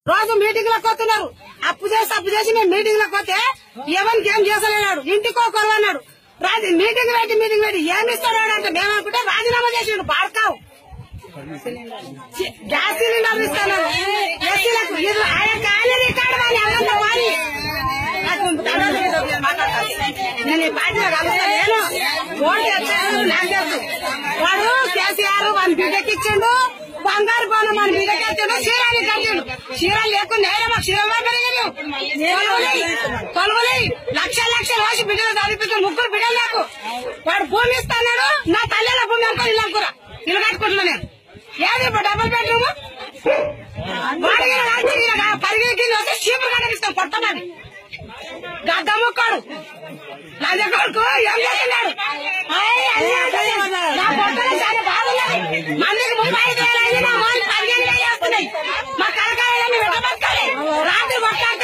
రోజు మీటింగ్ లకు వస్తున్నారు అప్పు చేసి అప్పు చేసి మేము మీటింగ్ లకు వస్తే ఎవరికి ఏం చేసలేనాడు ఇంటికో కొరవన్నాడు రాజు మీటింగ్ పెట్టి మీటింగ్ పెట్టి ఏమి ఇస్తాడు అంటే మేము అనుకుంటే రాజీనామా చేసిండు పాడతావు గ్యాస్ సిలిండర్ ఇస్తాను ఎస్సీలకు ఇది ఆయన కానీ రికార్డు వాళ్ళు ఎవరన్నా వారి నాకు తర్వాత నేను మాట్లాడతాను. నేను ఈ పార్టీలో కలుస్తాను నేను ఓటు వచ్చాను నాకు తెలుసు వాడు కేసీఆర్ మన బిడ్డకి ఇచ్చిండు బంగారు పౌన మన బిడ్డకి ఇచ్చిండు చీరాలు కట్టిండు చీరాలు లేకుండా నేనే మాకు చీరలు పెరిగారు కొలువులై లక్ష లక్షలు వచ్చి బిడ్డలు చదివించారు ముగ్గురు బిడ్డలు నాకు వాడు భూమి ఇస్తాడు నా తల్లిల భూమి అనుకో ఇల్లు అనుకురా ఇల్లు కట్టుకుంటున్నా నేను ఏది ఇప్పుడు డబుల్ బెడ్రూమ్ వాడికి రాజకీయ పరిగెత్తి వస్తే చీపు కనిపిస్తాం కొట్టమని గద్దముక్కాడు నా దగ్గరకు ఏం చేస్తున్నాడు ఆయ్ అన్యాయం. నా పొట్టలో చాలా బాగున్నాయి మందికి ముప్పై ఐదు వేలు అయింది నా వాళ్ళు పదిహేను వేలు వేస్తున్నాయి మా కలకాయలన్నీ వెంట రాత్రి మొత్తం